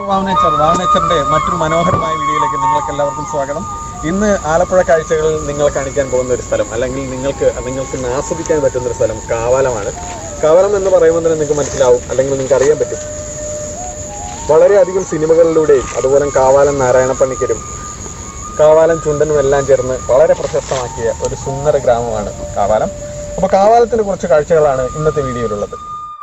വാവ് nature വാവ് നേച്ചറിന്റെ മറ്റൊരു മനോഹരമായ വീഡിയോയിലേക്ക് നിങ്ങൾക്ക് എല്ലാവർക്കും സ്വാഗതം ഇന്ന് ആലപ്പുഴ കാഴ്ചകളിൽ നിങ്ങൾ കാണിക്കാൻ പോകുന്ന ഒരു സ്ഥലം അല്ലെങ്കിൽ നിങ്ങൾക്ക് നിങ്ങൾക്ക് ഇന്ന് ആസ്വദിക്കാൻ പറ്റുന്ന ഒരു സ്ഥലം കാവാലമാണ് കാവാലം എന്ന് പറയുമ്പോൾ തന്നെ നിങ്ങൾക്ക് മനസ്സിലാവും അല്ലെങ്കിൽ നിങ്ങൾക്ക് അറിയാൻ പറ്റും വളരെയധികം സിനിമകളിലൂടെയും അതുപോലെ കാവാലം നാരായണപ്പണിക്കരും കാവാലം ചുണ്ടനും എല്ലാം ചേർന്ന് വളരെ പ്രശസ്തമാക്കിയ ഒരു സുന്ദര ഗ്രാമമാണ് കാവാലം അപ്പോൾ കാവാലത്തിന് കുറച്ച് കാഴ്ചകളാണ് ഇന്നത്തെ വീഡിയോയിലുള്ളത്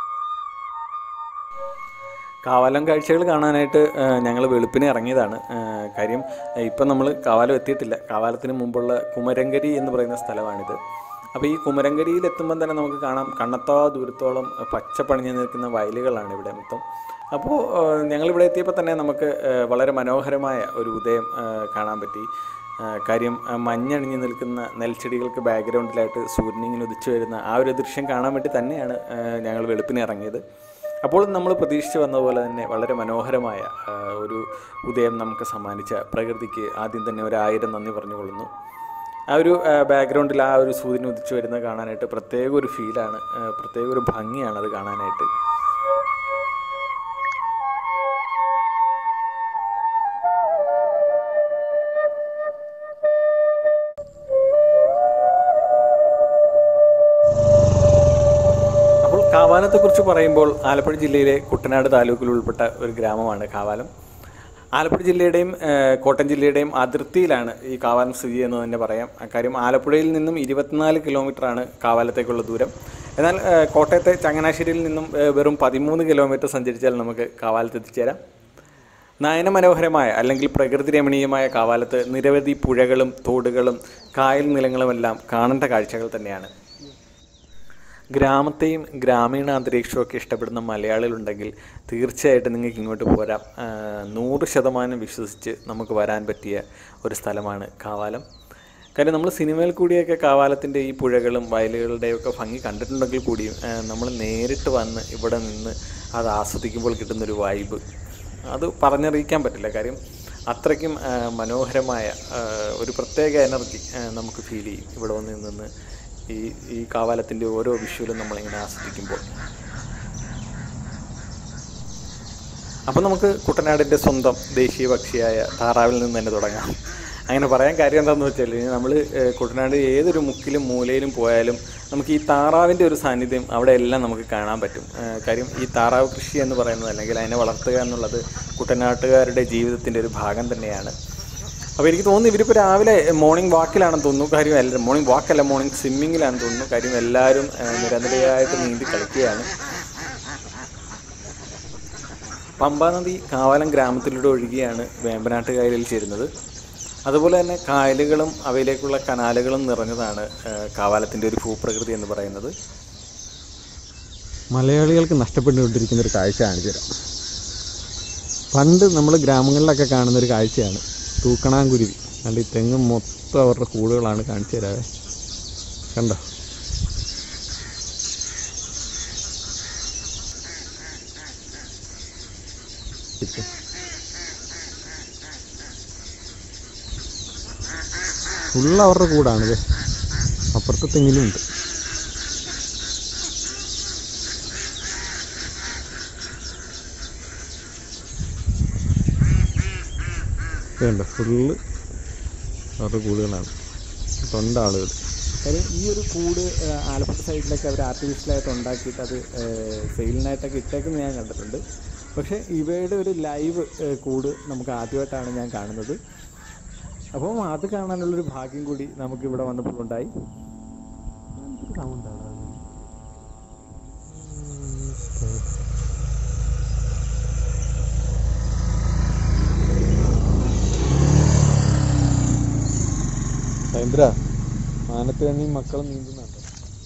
കാവാലം കാഴ്ചകൾ കാണാനായിട്ട് ഞങ്ങൾ വെളുപ്പിനെ ഇറങ്ങിയതാണ് ആ, കാര്യം ഇപ്പം നമ്മൾ കാവാലം എത്തിയിട്ടില്ല കാവാലത്തിന് മുമ്പുള്ള കുമരങ്കരി എന്ന് പറയുന്ന സ്ഥലമാണിത് അപ്പോൾ ഈ കുമരങ്കരിയിൽ എത്തുമ്പം തന്നെ നമുക്ക് കാണാം കണ്ണത്താ ദൂരത്തോളം പച്ച പണിഞ്ഞ് നിൽക്കുന്ന വയലുകളാണ് ഇവിടെ മൊത്തം അപ്പോൾ ഞങ്ങളിവിടെ എത്തിയപ്പോൾ തന്നെ നമുക്ക് ആ, വളരെ മനോഹരമായ ഒരു ഉദയം ആ, കാണാൻ പറ്റി ആ, കാര്യം ആ, മഞ്ഞണിഞ്ഞ് നിൽക്കുന്ന നെൽച്ചെടികൾക്ക് ബാക്ക്ഗ്രൗണ്ടിലായിട്ട് സൂര്യനിങ്ങനെ ഉദിച്ചു വരുന്ന ആ ഒരു ദൃശ്യം കാണാൻ വേണ്ടി തന്നെയാണ് ആ, ഞങ്ങൾ വെളുപ്പിനെ ഇറങ്ങിയത് അപ്പോൾ നമ്മൾ പ്രതീക്ഷിച്ച് വന്ന പോലെ തന്നെ വളരെ മനോഹരമായ ആ, ഒരു ഉദയം നമുക്ക് സമ്മാനിച്ച പ്രകൃതിക്ക് ആദ്യം തന്നെ ഒരു ആയിരം നന്ദി പറഞ്ഞുകൊള്ളുന്നു ആ ഒരു ബാക്ക്ഗ്രൗണ്ടിൽ ആ ഒരു സൂര്യൻ ഉദിച്ചു വരുന്നത് കാണാനായിട്ട് പ്രത്യേക ഒരു ഫീലാണ് ആ, പ്രത്യേക ഒരു ഭംഗിയാണ് അത് കാണാനായിട്ട് അപ്പോൾ കാവാലത്തെക്കുറിച്ച് പറയുമ്പോൾ ആലപ്പുഴ ജില്ലയിലെ കുട്ടനാട് താലൂക്കിൽ ഉൾപ്പെട്ട ഒരു ഗ്രാമമാണ് കാവാലം ആലപ്പുഴ ജില്ലയുടെയും ഏഹ്, കോട്ടയം ജില്ലയുടെയും അതിർത്തിയിലാണ് ഈ കാവാലം സ്ഥിതി എന്ന് തന്നെ പറയാം കാര്യം ആലപ്പുഴയിൽ നിന്നും ഇരുപത്തിനാല് കിലോമീറ്ററാണ് കാവാലത്തേക്കുള്ള ദൂരം എന്നാൽ ഏഹ്, കോട്ടയത്തെ ചങ്ങനാശ്ശേരിയിൽ നിന്നും ഏഹ്, വെറും പതിമൂന്ന് കിലോമീറ്റർ സഞ്ചരിച്ചാൽ നമുക്ക് കാവാലത്ത് എത്തിച്ചേരാം നയനമനോഹരമായ അല്ലെങ്കിൽ പ്രകൃതി രമണീയമായ കാവാലത്ത് നിരവധി പുഴകളും തോടുകളും കായൽ നിലങ്ങളുമെല്ലാം കാണേണ്ട കാഴ്ചകൾ തന്നെയാണ് ഗ്രാമത്തെയും ഗ്രാമീണ അന്തരീക്ഷമൊക്കെ ഇഷ്ടപ്പെടുന്ന മലയാളികളുണ്ടെങ്കിൽ തീർച്ചയായിട്ടും നിങ്ങൾക്ക് ഇങ്ങോട്ട് പോരാം ആ, നൂറ് ശതമാനം വിശ്വസിച്ച് നമുക്ക് വരാൻ പറ്റിയ ഒരു സ്ഥലമാണ് കാവാലം കാര്യം നമ്മൾ സിനിമയിൽ കൂടിയൊക്കെ കാവാലത്തിൻ്റെ ഈ പുഴകളും വയലുകളുടെയൊക്കെ ഭംഗി കണ്ടിട്ടുണ്ടെങ്കിൽ കൂടിയും നമ്മൾ നേരിട്ട് വന്ന് ഇവിടെ നിന്ന് അത് ആസ്വദിക്കുമ്പോൾ കിട്ടുന്നൊരു വൈബ് അത് പറഞ്ഞറിയിക്കാൻ പറ്റില്ല കാര്യം അത്രയ്ക്കും ആ, മനോഹരമായ ആ, ഒരു പ്രത്യേക എനർജി നമുക്ക് ഫീൽ ചെയ്യും ഇവിടെ വന്ന് നിന്ന് ഈ ഈ കാവാലത്തിൻ്റെ ഓരോ വിഷ്വലും നമ്മളിങ്ങനെ ആസ്വദിക്കുമ്പോൾ അപ്പോൾ നമുക്ക് കുട്ടനാടിൻ്റെ സ്വന്തം ദേശീയ പക്ഷിയായ താറാവിൽ നിന്ന് തന്നെ തുടങ്ങാം അങ്ങനെ പറയാൻ കാര്യം എന്താണെന്ന് വെച്ചാൽ നമ്മൾ കുട്ടനാട് ഏതൊരു മുക്കിലും മൂലയിലും പോയാലും നമുക്ക് ഈ താറാവിൻ്റെ ഒരു സാന്നിധ്യം അവിടെ എല്ലാം നമുക്ക് കാണാൻ പറ്റും ഏഹ് കാര്യം ഈ താറാവ് കൃഷി എന്ന് പറയുന്നത് അല്ലെങ്കിൽ അതിനെ വളർത്തുക എന്നുള്ളത് കുട്ടനാട്ടുകാരുടെ ജീവിതത്തിൻ്റെ ഒരു ഭാഗം തന്നെയാണ് അപ്പോൾ എനിക്ക് തോന്നുന്നു ഇവരിപ്പോൾ രാവിലെ മോർണിംഗ് വാക്കിലാണെന്ന് തോന്നുന്നു കാര്യം എല്ലാ മോർണിംഗ് വാക്കല്ല മോർണിംഗ് സ്വിമ്മിങ്ങിലാണെന്ന് തോന്നുന്നു കാര്യം എല്ലാവരും ഏഹ് നിരനിരയായിട്ട് നീന്തി കളിക്കുകയാണ് പമ്പാ നദി കാവാലം ഗ്രാമത്തിലൂടെ ഒഴുകിയാണ് വേമ്പനാട്ട് കായലിൽ ചേരുന്നത് അതുപോലെ തന്നെ കായലുകളും അവയിലേക്കുള്ള കനാലുകളും നിറഞ്ഞതാണ് ഏഹ് കാവാലത്തിൻ്റെ ഒരു ഭൂപ്രകൃതി എന്ന് പറയുന്നത് മലയാളികൾക്ക് നഷ്ടപ്പെട്ടുകൊണ്ടിരിക്കുന്ന ഒരു കാഴ്ച കാണിച്ചു തരാം പണ്ട് നമ്മൾ ഗ്രാമങ്ങളിലൊക്കെ കാണുന്ന ഒരു കാഴ്ചയാണ് തൂക്കണാങ്കുരുവി കണ്ട് ഈ തെങ്ങ് മൊത്തം അവരുടെ കൂടുകളാണ് കാണിച്ചു തരാവേ കണ്ടോ ഫുള്ള് അവരുടെ കൂടാണിത് അപ്പുറത്തെ തെങ്ങിലും ഉണ്ട് ഇതുണ്ട് ഫുള്ള് അവരുടെ കൂടുകളാണ് തൊണ്ട ആളുകൾ കാര്യം ഈ ഒരു കൂട് ഏഹ് ആലപ്പുഴ സൈഡിലൊക്കെ അവർ ആർട്ടിഫിഷ്യലായിട്ട് ഉണ്ടാക്കിയിട്ട് അത് സെയിലിനായിട്ടൊക്കെ ഇട്ടേക്കുന്നത് ഞാൻ കണ്ടിട്ടുണ്ട് പക്ഷേ ഇവയുടെ ഒരു ലൈവ് ഏഹ് കൂട് നമുക്ക് ആദ്യമായിട്ടാണ് ഞാൻ കാണുന്നത് അപ്പം അത് കാണാനുള്ളൊരു ഭാഗ്യം കൂടി നമുക്ക് ഇവിടെ വന്നപ്പോൾ ഉണ്ടായി സൈന്ദ്ര മാനത്ത് കണ്ണി മക്കളും നീന്തുന്നുണ്ട്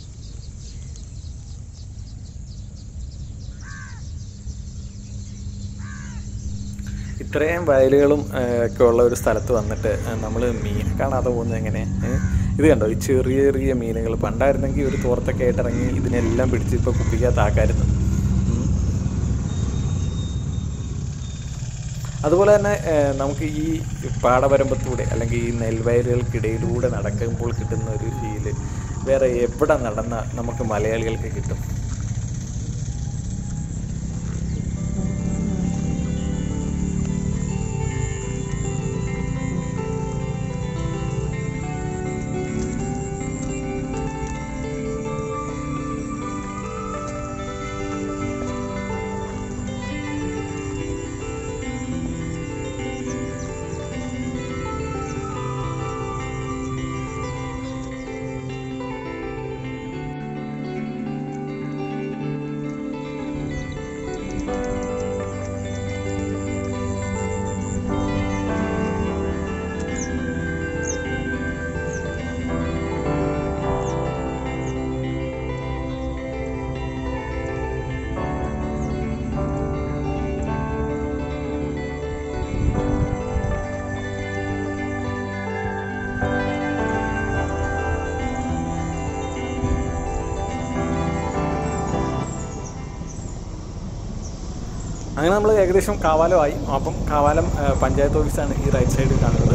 ഇത്രയും വയലുകളും ഏഹ്, ഒക്കെ ഉള്ള ഒരു സ്ഥലത്ത് വന്നിട്ട് നമ്മൾ മീനെ കാണാതെ പോകുന്നത് എങ്ങനെ ഏഹ്? ഇത് കണ്ടോ ഈ ചെറിയ ചെറിയ മീനുകൾ പണ്ടായിരുന്നെങ്കിൽ ഒരു തോർത്തൊക്കെ ആയിട്ട് ഇറങ്ങി ഇതിനെല്ലാം പിടിച്ച് ഇപ്പോൾ കുപ്പിക്കകത്താക്കായിരുന്നു ഉം. അതുപോലെ തന്നെ ഏഹ്, നമുക്ക് ഈ പാടവരമ്പത്തൂടെ അല്ലെങ്കിൽ ഈ നെൽവയലുകൾക്കിടയിലൂടെ നടക്കുമ്പോൾ കിട്ടുന്ന ഒരു ഫീല് വേറെ എവിടെ നടന്ന നമുക്ക് മലയാളികൾക്ക് കിട്ടും അങ്ങനെ നമ്മൾ ഏകദേശം കാവാലമായി അപ്പം കാവാലം ആ, പഞ്ചായത്ത് ഓഫീസാണ് ഈ റൈറ്റ് സൈഡിൽ കാണുന്നത്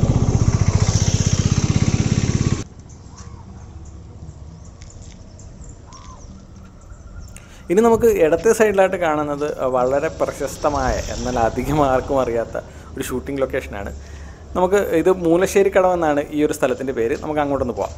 ഇനി നമുക്ക് ഇടത്തെ സൈഡിലായിട്ട് കാണുന്നത് വളരെ പ്രശസ്തമായ എന്നാൽ അധികം ആർക്കും അറിയാത്ത ഒരു ഷൂട്ടിംഗ് ലൊക്കേഷനാണ് നമുക്ക് ഇത് മൂലശ്ശേരി കടവെന്നാണ് ഈ ഒരു സ്ഥലത്തിൻ്റെ പേര് നമുക്ക് അങ്ങോട്ടൊന്ന് പോവാം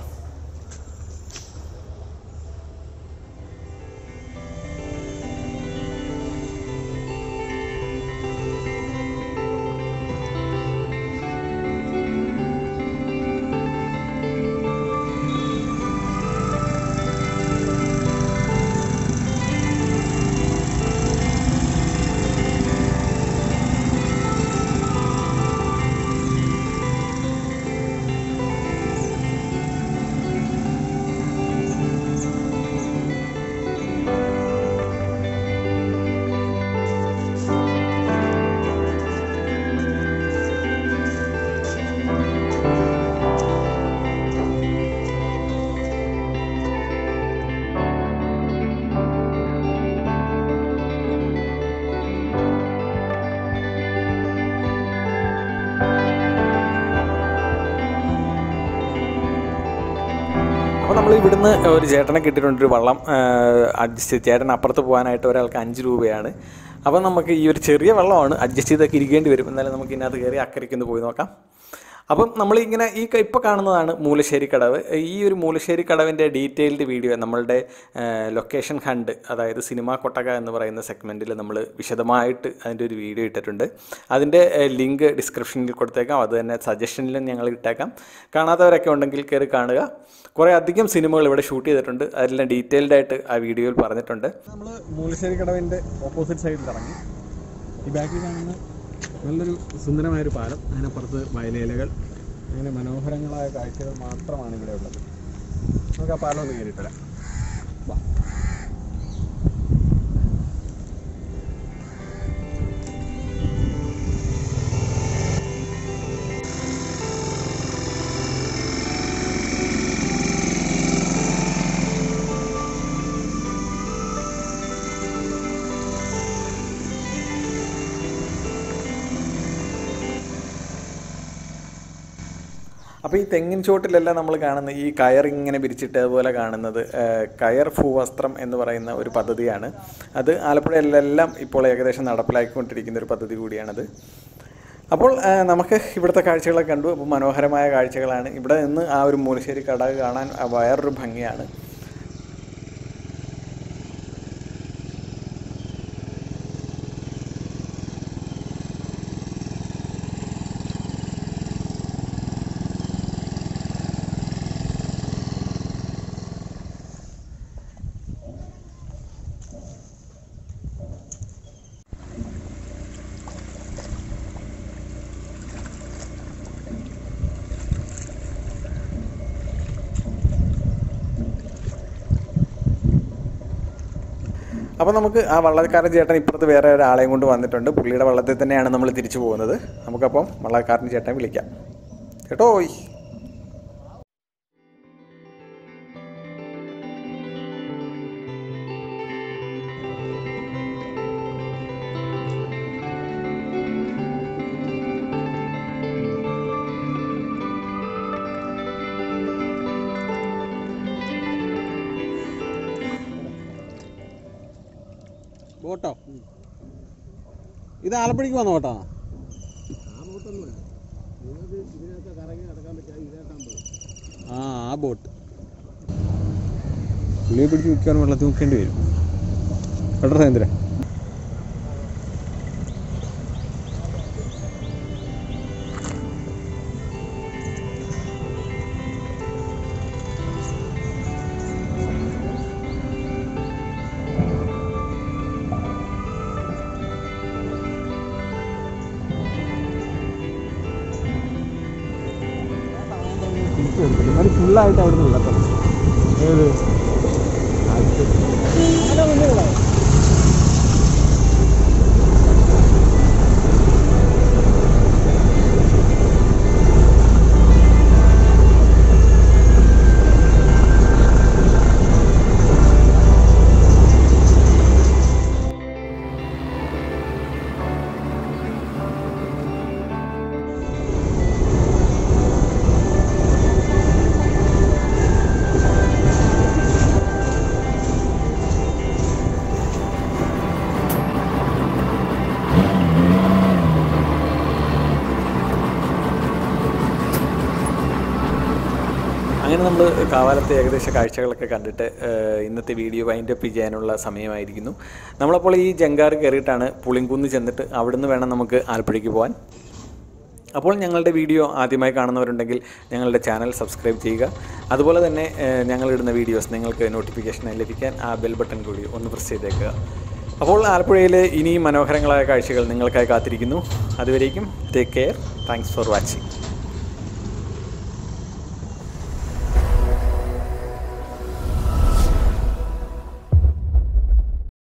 അപ്പോൾ നമ്മൾ ഇവിടുന്ന് ഒരു ചേട്ടനെ കിട്ടിയിട്ടുണ്ട് ഒരു വള്ളം അഡ്ജസ്റ്റ് ചേട്ടൻ അപ്പുറത്ത് പോകാനായിട്ട് ഒരാൾക്ക് അഞ്ച് രൂപയാണ് അപ്പോൾ നമുക്ക് ഈ ഒരു ചെറിയ വെള്ളമാണ് അഡ്ജസ്റ്റ് ചെയ്തൊക്കെ ഇരിക്കേണ്ടി വരും എന്നാലും നമുക്ക് ഇതിനകത്ത് കയറി അക്കരയ്ക്ക് ഒന്ന് പോയി നോക്കാം അപ്പം നമ്മളിങ്ങനെ ഈ ക- ഇപ്പോൾ കാണുന്നതാണ് മൂലശ്ശേരി കടവ് ഈ ഒരു മൂലശ്ശേരി കടവിൻ്റെ ഡീറ്റെയിൽഡ് വീഡിയോ നമ്മളുടെ ലൊക്കേഷൻ ഹണ്ട് അതായത് സിനിമ കൊട്ടക എന്ന് പറയുന്ന സെഗ്മെൻറ്റിൽ നമ്മൾ വിശദമായിട്ട് അതിൻ്റെ ഒരു വീഡിയോ ഇട്ടിട്ടുണ്ട് അതിൻ്റെ ലിങ്ക് ഡിസ്ക്രിപ്ഷനിൽ കൊടുത്തേക്കാം അത് തന്നെ സജഷനിലും ഞങ്ങൾ ഇട്ടേക്കാം കാണാത്തവരൊക്കെ ഉണ്ടെങ്കിൽ കയറി കാണുക കുറേ അധികം സിനിമകൾ ഇവിടെ ഷൂട്ട് ചെയ്തിട്ടുണ്ട് അതെല്ലാം ഡീറ്റെയിൽഡ് ആയിട്ട് ആ വീഡിയോയിൽ പറഞ്ഞിട്ടുണ്ട് നമ്മൾ മൂലശ്ശേരി കടവിൻ്റെ ഓപ്പോസിറ്റ് സൈഡിൽ ഇറങ്ങി ഈ ബാക്കിൽ കാണുന്ന നല്ലൊരു സുന്ദരമായൊരു പാലം അതിനപ്പുറത്ത് വയലേലകൾ അങ്ങനെ മനോഹരങ്ങളായ കാഴ്ചകൾ മാത്രമാണ് ഇവിടെ ഉള്ളത് നമുക്ക് ആ പാലം ഒന്ന് കയറിയിട്ട് വരാം വാ. അപ്പോൾ ഈ തെങ്ങിൻ ചോട്ടിലെല്ലാം നമ്മൾ കാണുന്ന ഈ കയർ ഇങ്ങനെ പിരിച്ചിട്ട് അതുപോലെ കാണുന്നത് ആ, കയർ ഭൂവസ്ത്രം എന്ന് പറയുന്ന ഒരു പദ്ധതിയാണ് അത് ആലപ്പുഴയിലെല്ലാം ഇപ്പോൾ ഏകദേശം നടപ്പിലാക്കിക്കൊണ്ടിരിക്കുന്ന ഒരു പദ്ധതി കൂടിയാണത് അപ്പോൾ ആ, നമുക്ക് ഇവിടുത്തെ കാഴ്ചകളൊക്കെ കണ്ടു അപ്പോൾ മനോഹരമായ കാഴ്ചകളാണ് ഇവിടെ നിന്ന് ആ ഒരു മൂലശ്ശേരി കടവ് കാണാൻ ആ വേറൊരു ഭംഗിയാണ് അപ്പോൾ നമുക്ക് ആ വള്ളക്കാരൻ ചേട്ടൻ ഇപ്പുറത്ത് വേറെ ഒരാളെയും കൊണ്ട് വന്നിട്ടുണ്ട് പുള്ളിയുടെ വള്ളത്തിൽ തന്നെയാണ് നമ്മൾ തിരിച്ചു പോകുന്നത് നമുക്കപ്പം വള്ളക്കാരൻ ചേട്ടൻ വിളിക്കാം കേട്ടോ ഓയ് ബോട്ടോ ഇത് ആലപ്പുഴയ്ക്ക് വന്ന ബോട്ടാണോ ആ ആ ബോട്ട് പുള്ളിയെ പിടിച്ച് വിൽക്കാൻ വെള്ളത്തിൽ മുക്കേണ്ടി വരും കേട്ടോ സേന്ദ്ര അത് ഫുള്ളായിട്ട് അവിടെ നിന്ന് വെള്ളത്തണം ഏത് അങ്ങനെ നമ്മൾ കാവാലത്തെ ഏകദേശ കാഴ്ചകളൊക്കെ കണ്ടിട്ട് ഏഹ്, ഇന്നത്തെ വീഡിയോ വൈൻഡപ്പ് ചെയ്യാനുള്ള സമയമായിരിക്കുന്നു നമ്മളപ്പോൾ ഈ ജങ്കാർ കയറിയിട്ടാണ് പുളിങ്കുന്ന് ചെന്നിട്ട് അവിടുന്ന് വേണം നമുക്ക് ആലപ്പുഴയ്ക്ക് പോകാൻ അപ്പോൾ ഞങ്ങളുടെ വീഡിയോ ആദ്യമായി കാണുന്നവരുണ്ടെങ്കിൽ ഞങ്ങളുടെ ചാനൽ സബ്സ്ക്രൈബ് ചെയ്യുക അതുപോലെ തന്നെ ഏഹ്, ഞങ്ങളിടുന്ന വീഡിയോസ് നിങ്ങൾക്ക് നോട്ടിഫിക്കേഷനായി ലഭിക്കാൻ ആ ബെൽ ബട്ടൺ കൂടി ഒന്ന് പ്രസ് ചെയ്തേക്കുക അപ്പോൾ ആലപ്പുഴയിലെ ഇനിയും മനോഹരങ്ങളായ കാഴ്ചകൾ നിങ്ങൾക്കായി കാത്തിരിക്കുന്നു അതുവരേക്കും take care thanks for watching